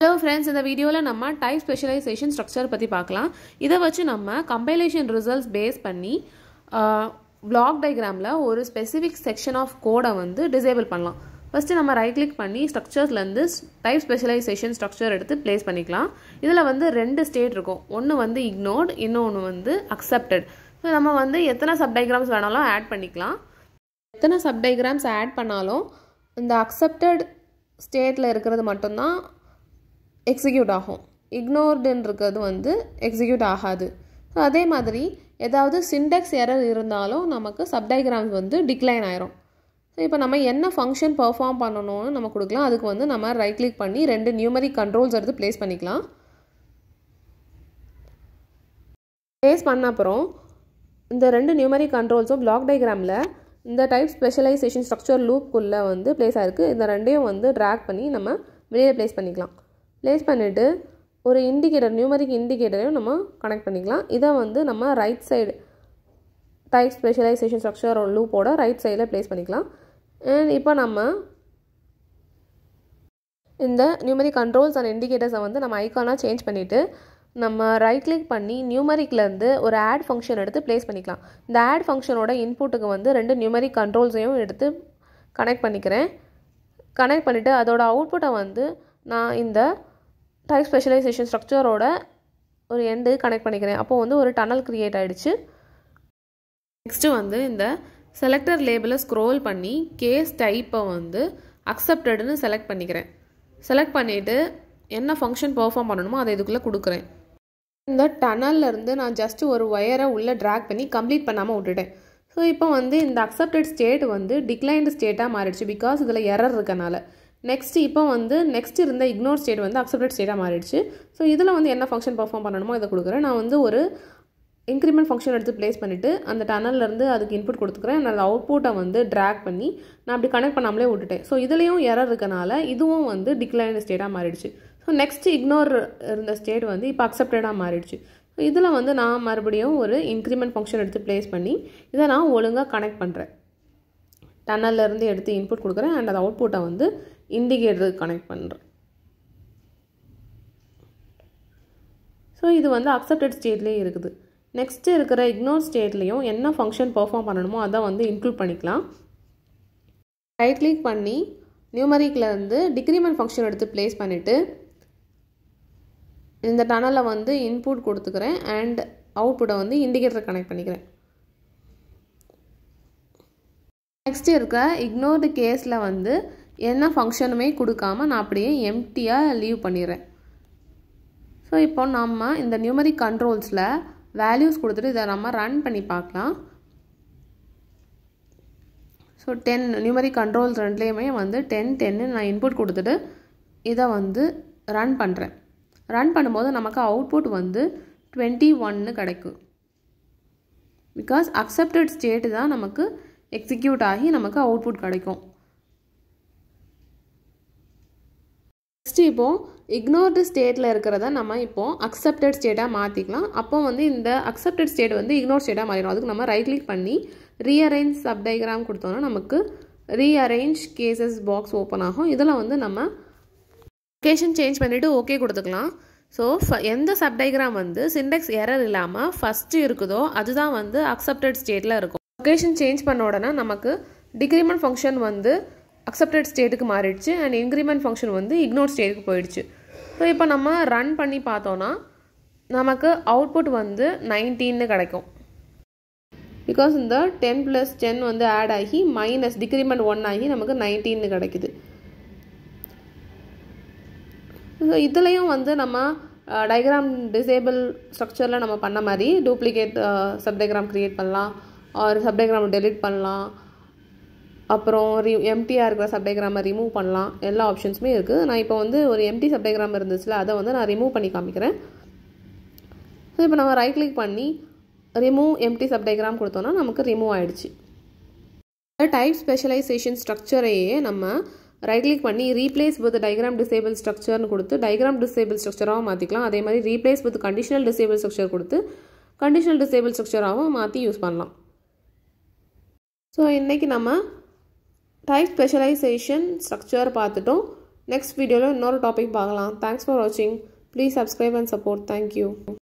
hello friends இந்த வீடியோவில் நம்ம டைப் ஸ்பெஷலைசேஷன் ஸ்ட்ரக்சர் பற்றி பார்க்கலாம் இதை வச்சு நம்ம கம்பைலேஷன் ரிசல்ட்ஸ் பேஸ் பண்ணி பிளாக் டயக்ராமில் ஒரு ஸ்பெசிஃபிக் செக்ஷன் ஆஃப் கோடை வந்து டிசேபிள் பண்ணலாம் ஃபஸ்ட்டு நம்ம ரைட் கிளிக் பண்ணி ஸ்ட்ரக்சர்ஸ்லேருந்து டைப் ஸ்பெஷலைசேஷன் ஸ்ட்ரக்சர் எடுத்து ப்ளேஸ் பண்ணிக்கலாம் இதில் வந்து ரெண்டு ஸ்டேட் இருக்கும் ஒன்று வந்து இக்னோர்ட் இன்னொன்று வந்து அக்செப்டட் ஸோ நம்ம வந்து எத்தனை சப் டயக்ராம்ஸ் வேணாலும் ஆட் பண்ணிக்கலாம் எத்தனை சப் டயக்ராம்ஸ் ஆட் பண்ணாலும் இந்த அக்செப்டட் ஸ்டேட்டில் இருக்கிறது மட்டும்தான் எக்ஸிக்யூட் ஆகும் இக்னோர்டுன்னு இருக்கிறது வந்து எக்ஸிக்யூட் ஆகாது ஸோ அதே மாதிரி ஏதாவது சிண்டெக்ஸ் எரர் இருந்தாலும் நமக்கு சப்டைகிராம்ஸ் வந்து டிக்ளைன் ஆயிரும் ஸோ இப்போ நம்ம என்ன ஃபங்க்ஷன் பர்ஃபார்ம் பண்ணணும்னு நம்ம கொடுக்கலாம் அதுக்கு வந்து நம்ம ரைட் கிளிக் பண்ணி ரெண்டு நியூமரிக் கண்ட்ரோல்ஸ் எடுத்து ப்ளேஸ் பண்ணிக்கலாம் ப்ளேஸ் பண்ண அப்புறம் இந்த ரெண்டு நியூமரிக் கண்ட்ரோல்ஸும் பிளாக் டயக்ராமில் இந்த டைப் ஸ்பெஷலைசேஷன் ஸ்ட்ரக்சர் லூப்குள்ளே வந்து ப்ளேஸ் ஆகிருக்கு இந்த ரெண்டையும் வந்து ட்ராக் பண்ணி நம்ம வெளியே ப்ளேஸ் பண்ணிக்கலாம் ப்ளேஸ் பண்ணிவிட்டு ஒரு இண்டிகேட்டர் நியூமரிக் இண்டிகேட்டரையும் நம்ம கனெக்ட் பண்ணிக்கலாம் இதை வந்து நம்ம right side type specialization structure லூப்போட ரைட் சைடில் ப்ளேஸ் பண்ணிக்கலாம் அண்ட் இப்போ நம்ம இந்த நியூமரிக் கண்ட்ரோல்ஸ் அண்ட் இண்டிகேட்டர்ஸை வந்து நம்ம ஐக்கானாக சேஞ்ச் பண்ணிவிட்டு நம்ம ரைட் கிளிக் பண்ணி நியூமரிக்லேருந்து ஒரு ஆட் ஃபங்க்ஷன் எடுத்து ப்ளேஸ் பண்ணிக்கலாம் இந்த ஆட் ஃபங்க்ஷனோட இன்புட்டுக்கு வந்து ரெண்டு நியூமரிக் கண்ட்ரோல்ஸையும் எடுத்து கனெக்ட் பண்ணிக்கிறேன் கனெக்ட் பண்ணிவிட்டு அதோட அவுட்புட்டை வந்து நான் இந்த டைப் ஸ்பெஷலைசேஷன் ஸ்ட்ரக்சரோட ஒரு எண்டு கனெக்ட் பண்ணிக்கிறேன் அப்போது வந்து ஒரு டனல் க்ரியேட் ஆகிடுச்சு நெக்ஸ்ட்டு வந்து இந்த செலக்டர் லேபிளை ஸ்க்ரோல் பண்ணி கேஸ் டைப்பை வந்து அக்செப்டடுன்னு செலக்ட் பண்ணிக்கிறேன் செலக்ட் பண்ணிவிட்டு என்ன ஃபங்க்ஷன் பர்ஃபார்ம் பண்ணணுமோ அதை இதுக்குள்ளே கொடுக்குறேன் இந்த டனல்லேருந்து நான் ஜஸ்ட்டு ஒரு ஒயரை உள்ளே ட்ராக் பண்ணி கம்ப்ளீட் பண்ணாமல் விட்டுட்டேன் ஸோ இப்போ வந்து இந்த அக்செப்டட் ஸ்டேட் வந்து டிக்ளைன்டு ஸ்டேட்டாக மாறிடுச்சு பிகாஸ் இதில் எரர் இருக்கனால நெக்ஸ்ட் இப்போ வந்து நெக்ஸ்ட் இருந்த இக்னோர் ஸ்டேட் வந்து அக்செப்டட் ஸ்டேட்டாக மாறிடுச்சு ஸோ இதில் வந்து என்ன ஃபங்க்ஷன் பர்ஃபார்ம் பண்ணணுமோ இதை கொடுக்குறேன் நான் வந்து ஒரு இன்க்ரிமெண்ட் ஃபங்க்ஷன் எடுத்து ப்ளேஸ் பண்ணிவிட்டு அந்த டனல்லேருந்து அதுக்கு இன்புட் கொடுத்துக்கிறேன் அந்த அவுட்புட்டை வந்து ட்ராக் பண்ணி நான் அப்படி கனெக்ட் பண்ணாமலே விட்டுட்டேன் ஸோ இதுலேயும் எரர் இருக்கனால இதுவும் வந்து டிக்ளைன் ஸ்டேட்டாக மாறிடுச்சு ஸோ நெக்ஸ்ட் இக்னோர் இருந்த ஸ்டேட் வந்து இப்போ அக்செப்டடாக மாறிடுச்சு ஸோ இதில் வந்து நான் மறுபடியும் ஒரு இன்க்ரிமெண்ட் ஃபங்க்ஷன் எடுத்து ப்ளேஸ் பண்ணி இதை நான் ஒழுங்காக கனெக்ட் பண்ணுறேன் டனல்லேருந்து எடுத்து இன்புட் கொடுக்குறேன் அண்ட் அந்த அவுட்புட்டை வந்து இண்டிகேட்டருக்கு கனெக்ட் பண்ணுறேன் ஸோ இது வந்து அக்செப்டட் ஸ்டேட்லேயே இருக்குது நெக்ஸ்ட்டு இருக்கிற இக்னோர் ஸ்டேட்லேயும் என்ன ஃபங்க்ஷன் பர்ஃபார்ம் பண்ணணுமோ அதை வந்து இன்க்ளூட் பண்ணிக்கலாம் ரைட் கிளிக் பண்ணி நியூமரிக்லேருந்து டிக்ரிமெண்ட் ஃபங்க்ஷன் எடுத்து ப்ளேஸ் பண்ணிவிட்டு இந்த டனலை வந்து இன்புட் கொடுத்துக்கிறேன் அண்ட் அவுட்புட்டை வந்து இண்டிகேட்டரை கனெக்ட் பண்ணிக்கிறேன் நெக்ஸ்ட் இருக்க இக்னோர்டு கேஸில் வந்து என்ன ஃபங்க்ஷனுமே கொடுக்காம நான் அப்படியே எம்டியாக லீவ் பண்ணிடுறேன் ஸோ இப்போ நம்ம இந்த நியூமரிக் கண்ட்ரோல்ஸில் வேல்யூஸ் கொடுத்துட்டு இதை நம்ம ரன் பண்ணி பார்க்கலாம் ஸோ டென் நியூமரிக் கண்ட்ரோல்ஸ் ரெண்டுலேயுமே வந்து டென் டென்னு நான் இன்புட் கொடுத்துட்டு இதை வந்து ரன் பண்ணுறேன் ரன் பண்ணும்போது நமக்கு அவுட்புட் வந்து டுவெண்ட்டி ஒன்னு கிடைக்கும் பிகாஸ் அக்செப்டட் ஸ்டேட்டு தான் நமக்கு எக்ஸிக்யூட் ஆகி நமக்கு அவுட்புட் கிடைக்கும் நெக்ஸ்ட் இப்போது இக்னோர்டு ஸ்டேட்டில் இருக்கிறத நம்ம இப்போது அக்செப்டட் ஸ்டேட்டாக மாற்றிக்கலாம் அப்போ வந்து இந்த அக்செப்டட் ஸ்டேட் வந்து இக்னோர் ஸ்டேட்டாக மாறிடும் அதுக்கு நம்ம ரைட் கிளிக் பண்ணி ரீஅரேஞ்ச் சப் டயக்ராம் கொடுத்தோன்னா நமக்கு ரீஅரேஞ்ச் கேசஸ் பாக்ஸ் ஓப்பன் ஆகும் இதில் வந்து நம்ம லொக்கேஷன் சேஞ்ச் பண்ணிவிட்டு ஓகே கொடுத்துக்கலாம் ஸோ எந்த சப் டயக்ராம் வந்து சிண்டெக்ஸ் எரர் இல்லாமல் ஃபஸ்ட்டு இருக்குதோ அதுதான் வந்து அக்செப்டட் ஸ்டேட்டில் இருக்கும் லொக்கேஷன் சேஞ்ச் பண்ண உடனே நமக்கு டிக்ரிமெண்ட் ஃபங்க்ஷன் வந்து அக்செப்டட் ஸ்டேட்டுக்கு மாறிடுச்சு அண்ட் இன்க்ரிமெண்ட் ஃபங்க்ஷன் வந்து இக்னோர் ஸ்டேட்டுக்கு போயிடுச்சு ஸோ இப்போ நம்ம ரன் பண்ணி பார்த்தோன்னா நமக்கு அவுட்புட் வந்து நைன்டீன்னு கிடைக்கும் பிகாஸ் இந்த டென் ப்ளஸ் டென் வந்து ஆட் ஆகி மைனஸ் டிக்ரிமெண்ட் ஒன் ஆகி நமக்கு நைன்டீன்னு கிடைக்குது ஸோ இதுலேயும் வந்து நம்ம டயக்ராம் டிசேபிள் ஸ்ட்ரக்சரில் நம்ம பண்ண மாதிரி டூப்ளிகேட் சப் டயக்ராம் க்ரியேட் பண்ணலாம் ஒரு சப் டயக்ராம் டெலிட் பண்ணலாம் அப்புறம் ரி எம்டியாக இருக்கிற சப்டைகிராமை ரிமூவ் பண்ணலாம் எல்லா ஆப்ஷன்ஸுமே இருக்குது நான் இப்போ வந்து ஒரு எம்டி சப்டைகிராம் இருந்துச்சுல அதை வந்து நான் ரிமூவ் பண்ணி காமிக்கிறேன் ஸோ இப்போ நம்ம ரைட் கிளிக் பண்ணி ரிமூவ் எம்டி சப்டைகிராம் கொடுத்தோன்னா நமக்கு ரிமூவ் ஆகிடுச்சு டைப் ஸ்பெஷலைசேஷன் ஸ்ட்ரக்சரையே நம்ம ரைட் கிளிக் பண்ணி ரீப்ளேஸ் வித் டயக்ராம் டிசேபிள் ஸ்ட்ரக்சர்னு கொடுத்து டயக்ராம் டிசேபிள் ஸ்ட்ரக்சராகவும் மாற்றிக்கலாம் அதே மாதிரி replace with conditional disable structure கொடுத்து கண்டிஷனல் டிசேபிள் ஸ்ட்ரக்சராகவும் மாற்றி யூஸ் பண்ணலாம் ஸோ இன்றைக்கி நம்ம டைப் ஸ்பெஷலைசேஷன் ஸ்ட்ரக்சர் பார்த்துட்டோம் நெக்ஸ்ட் வீடியோவில் இன்னொரு டாபிக் பார்க்கலாம் தேங்க்ஸ் ஃபார் வாட்சிங் please subscribe and support thank you